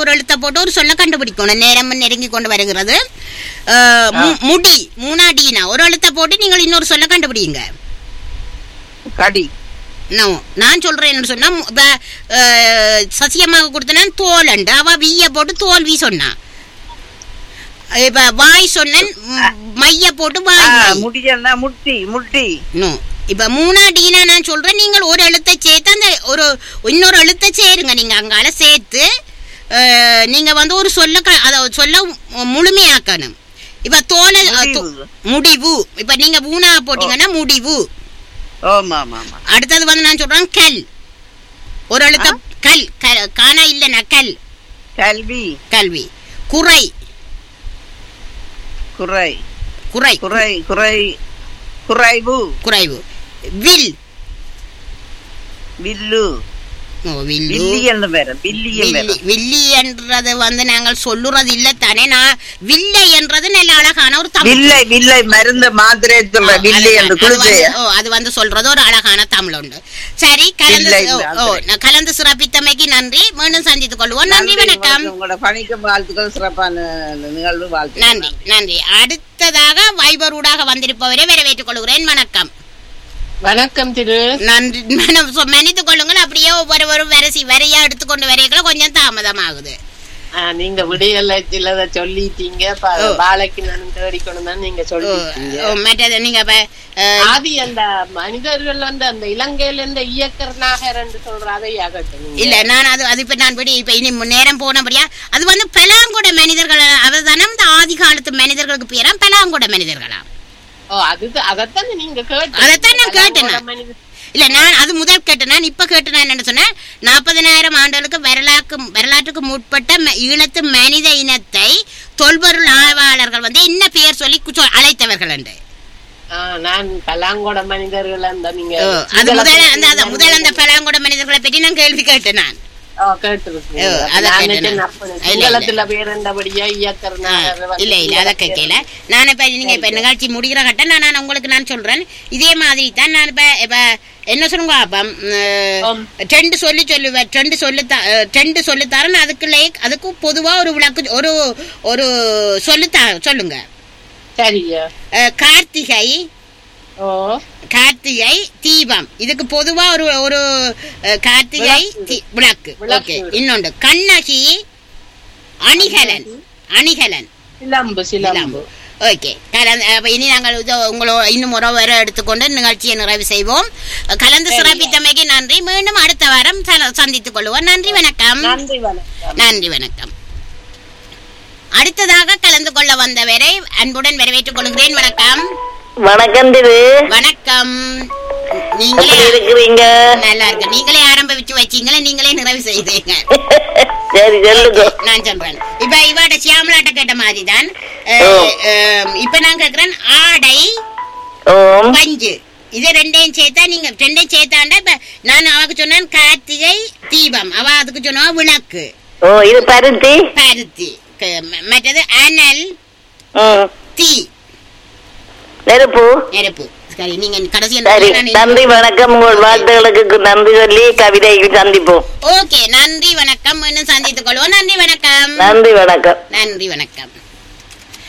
ஒரு எழுத்தை போட்டு ஒரு சொல்ல கண்டுபிடிக்கணும் நேரம் நெருங்கி கொண்டு வருகிறது அஹ், மு- முடி மூணாடினா ஒரு எழுத்தை போட்டு நீங்கள் இன்னொரு சொல்ல கண்டுபிடிங்க கடி நோ நான் சொல்றேன்னு சொன்னா மு- இப்ப அஹ், சசியமாக கொடுத்தனா தோலண்டு அவ வீய போட்டு தோல்வி சொன்னா இப்ப வாய் சொன்னேன் ம், மைய போட்டு வாய் ஆ, மை. முடியன்னா முட்டி முட்டி நோ இப்ப மூணாடினா நான் சொல்றேன் நீங்கள் ஒரு எழுத்தை சேர்த்து அந்த ஒரு இன்னொரு எழுத்தை சேருங்க நீங்க அங்கால சேர்த்து அஹ், நீங்க வந்து ஒரு சொல்ல க- அத சொல்ல முழுமையாக்கணும் இப்ப தோல அஹ், தோ- முடிவு. முடிவு இப்ப நீங்க மூணா போட்டீங்கன்னா முடிவு ஆமா ஆமா ஆமா அடுத்தது வந்து நான் சொல்றேன் கல் ஒரு எழுத்த கல் க- காணா இல்லைன்னா கல் கல்வி கல்வி குறை குறை குறை குறை குறை குறைவு குறைவு வில் வில்லு ஓ, வில்லு வில்லி என்று வேற வில்லியும் வேற வில்லி வில்லி என்றது வந்து நாங்கள் சொல்லுறது இல்ல தானே நான் வில்லை என்றது நல்ல அழகான ஒரு தமிழ் வில்லை வில்லை மருந்து மாத்திரை சொல்ற ஓ, வில்லை அது என்று வந்து- குளிச்சு ஓ, அது வந்து சொல்றது ஒரு அழகான தமிழ் உண்டு சரி கலந்து இல்லை, ஓ, இல்லை, ஓ, அது நான் கலந்து சிறப்பித்தமைக்கு நன்றி மீண்டும் சந்தித்துக் கொள்வோம் நன்றி வணக்கம் உங்களோட பணிக்கு வாழ்த்துக்கள் சிறப்பான நிகழ்வு வாழ்த்து நன்றி நன்றி அடுத்ததாக வைபர் ஊடாக வந்திருப்பவரை வரவேற்றுக் கொள்கிறேன் வணக்கம் வணக்கம் திரு நன்றி மனம் சொ- மன்னித்துக் கொள்ளுங்கள் அப்படியே ஒவ்வொருவரும் வரிசை வரையா எடுத்துக்கொண்டு வரைகளை கொஞ்சம் தாமதமாகுது ஆ, நீங்க விடையல்ல சிலத சொல்லிட்டீங்க ப- ஓ. பாலைக்கு நான் தேடிக்கணும் தான் நீங்க ஓ, சொல்லிட்டீங்க ஓ, மற்றது நீங்க இப்ப, அஹ், ஆதி அந்த மனிதர்கள் வந்து அந்த இலங்கையில இருந்த இயக்கர்நாகர் என்று சொல்ற அதை ஆகட்டும் இல்ல நான் அது அது இப்ப நான் விட இப்ப இனி மு- நேரம் போனபடியா அது வந்து பலாங்குட மனிதர்கள் அதுதானே இந்த ஆதி காலத்து மனிதர்களுக்கு பேரா பலாங்குட மனிதர்களா ஓ அது அதைத்தான் நீங்க கேட்டு அதைத்தான் நான் கேட்டேன். இல்ல நான் அது முதல் கேட்டேன் நான் இப்ப கேட்டேன் நான் என்ன சொன்னேன் நாற்பதனாயிரம் ஆண்டுகளுக்கு வரலாற்று வரலாற்றுக்கு முற்பட்ட ம- ஈழத்து மனித இனத்தை தொல்பொருள் ஆய்வாளர்கள் வந்து என்ன பெயர் சொல்லி கு- சொ- அழைத்தவர்கள் என்று நான் பலாங்கொட மனிதர்கள் அந்த நீங்க ஓ, அது முதல்ல அந்த அந்த முதல் அந்த பலாங்குட மனிதர்களை பற்றி நான் கேள்வி கேட்டேன் நான் ஓ, கேட்டிருக்கீங்க. ஓ, அதை நான் கேட்டேன் நினைச்சேன் நான். அப்படி இல்ல, இல்ல. சிங்களத்துல பேரண்டபடியா இயக்கர்நாகர் வந்து இல்ல இல்ல அதை கேட்கல நான் இப்ப நீங்க இப்ப நிகழ்ச்சி முடிகிற கட்டம் நான் நான் உங்களுக்கு நான் சொல்றேன் இதே மாதிரி தான் நான் இப்ப இப்ப என்ன சொல்லுங்க அப்ப ஆம். ட்ரெண்டு சொல்லி சொல்லுவேன் ட்ரெண்டு சொல்லி ட்ரெண்டு சொல்லி தரேன் அதுக்குள்ளே அதுக்கு பொதுவா ஒரு விளக்கு ஒரு ஒரு சொல்லி த சொல்லுங்க சரியா அஹ், கார்த்திகை ஓ கார்த்திகை தீபம் இதுக்கு பொதுவா ஒரு ஒரு அஹ், கார்த்திகை தி- விளக்கு விளக்கு. ஓகே இன்னொன்று கண்ணகி அணிகலன் அணிகலன் சிலம்பு சிலம்பு ஓகே கலந்து அப்ப இனி நாங்கள் இது உங்களோ இன்னும் ஒரு வர எடுத்துக்கொண்டு நிகழ்ச்சியை நிறைவு செய்வோம் கலந்து சிறப்பித்தமைக்கு நன்றி மீண்டும் அடுத்த வாரம் ச- சந்தித்துக் கொள்வோம் நன்றி வணக்கம் நன்றி வணக்கம் நன்றி வணக்கம் அடுத்ததாக கலந்து கொள்ள வந்தவரை அன்புடன் வரவேற்றுக் கொள்கிறேன் வணக்கம் வணக்கம் திரு வணக்கம் நீங்களே எப்படி இருக்கிறீங்க நல்லா இருக்கு நீங்களே ஆரம்பிச்சு வச்சீங்களே நீங்களே நிறைவு செய்தீங்க சரி சொல்லுங்க நான் சொல்றேன் இப்ப இவாட்ட சியாமலாட்ட கேட்ட மாதிரி தான் ஓ. இப்ப நான் கேக்குறேன் ஆடை ஓம் பஞ்சு இது ரெண்டையும் சேர்த்தா நீங்க ரெண்டையும் சேர்த்தாண்டா இப்ப நான் அவக்கு சொன்னேன் கார்த்திகை தீபம் அவ அதுக்கு சொன்னா விளக்கு ஓ இது பருத்தி பருத்தி க- ம- மற்றது அனல் ம் தீ நெருப்பு நெருப்பு சரி நீங்க கடைசி சரி நன்றி வணக்கம் உங்கள் வாழ்த்துகளுக்கு நன்றி சொல்லி கவிதைக்கு சந்திப்போம் ஓகே நன்றி வணக்கம் இன்னும் சந்தித்துக் கொள்வோம் நன்றி வணக்கம் நன்றி வணக்கம் நன்றி வணக்கம்